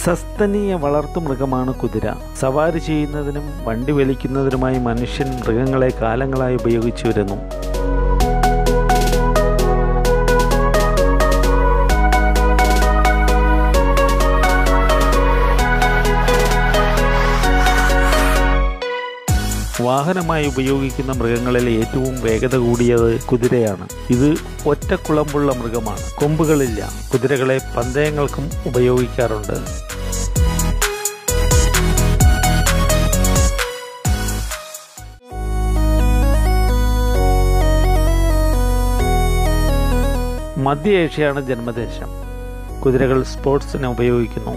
സസ്തനീയ വളർത്തുമൃഗമാണ് കുതിര സവാരി ചെയ്യുന്നതിനും വണ്ടി വലിക്കുന്നതിനുമായി മനുഷ്യൻ മൃഗങ്ങളെ കാലങ്ങളായി ഉപയോഗിച്ചു വരുന്നു വാഹനമായി ഉപയോഗിക്കുന്ന മൃഗങ്ങളിൽ ഏറ്റവും വേഗത കൂടിയത് കുതിരയാണ് ഇത് ഒറ്റക്കുളമ്പുള്ള മൃഗമാണ് കൊമ്പുകളില്ല കുതിരകളെ പന്തയങ്ങൾക്കും ഉപയോഗിക്കാറുണ്ട് മധ്യ ഏഷ്യയാണ് ജന്മദേശം കുതിരകൾ സ്പോർട്സിന് ഉപയോഗിക്കുന്നു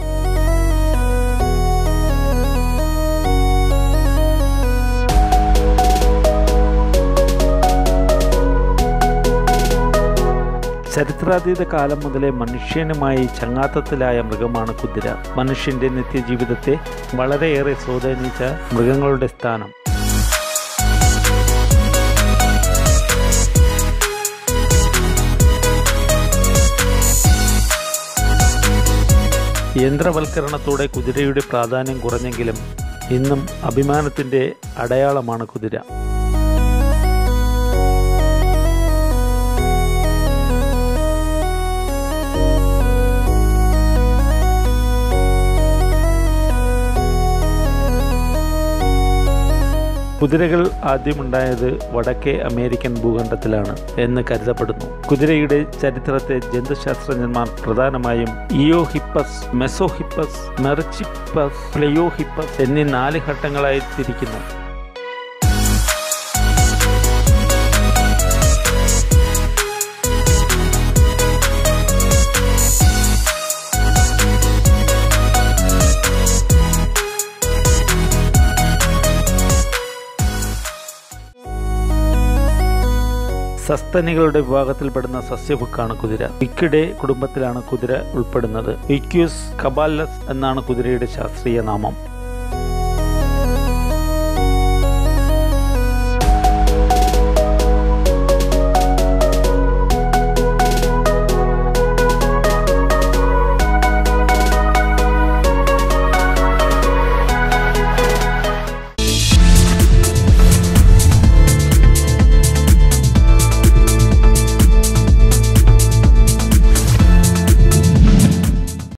ചരിത്രാതീത കാലം മുതലേ മനുഷ്യനുമായി ചങ്ങാത്തത്തിലായ മൃഗമാണ് കുതിര മനുഷ്യന്റെ നിത്യജീവിതത്തെ വളരെയേറെ സ്വാധീനിച്ച മൃഗങ്ങളുടെ സ്ഥാനം യന്ത്രവൽക്കരണത്തോടെ കുതിരയുടെ പ്രാധാന്യം കുറഞ്ഞെങ്കിലും ഇന്നും അഭിമാനത്തിന്റെ അടയാളമാണ് കുതിര കുതിരകൾ ആദ്യമുണ്ടായത് വടക്കേ അമേരിക്കൻ ഭൂഖണ്ഡത്തിലാണ് എന്ന് കരുതപ്പെടുന്നു കുതിരയുടെ ചരിത്രത്തെ ജന്തുശാസ്ത്രജ്ഞന്മാർ പ്രധാനമായും ഇയോഹിപ്പസ് മെസോഹിപ്പസ് മെർച്ചിപ്പസ് പ്ലെയോഹിപ്പസ് എന്നീ നാല് ഘട്ടങ്ങളായി തിരിക്കുന്നു സസ്തനികളുടെ വിഭാഗത്തിൽപ്പെടുന്ന സസ്യഭുക്കാണ് കുതിര വിക്കിഡെ കുടുംബത്തിലാണ് കുതിര ഉൾപ്പെടുന്നത് ഇക്യൂസ് കബാലസ് എന്നാണ് കുതിരയുടെ ശാസ്ത്രീയ നാമം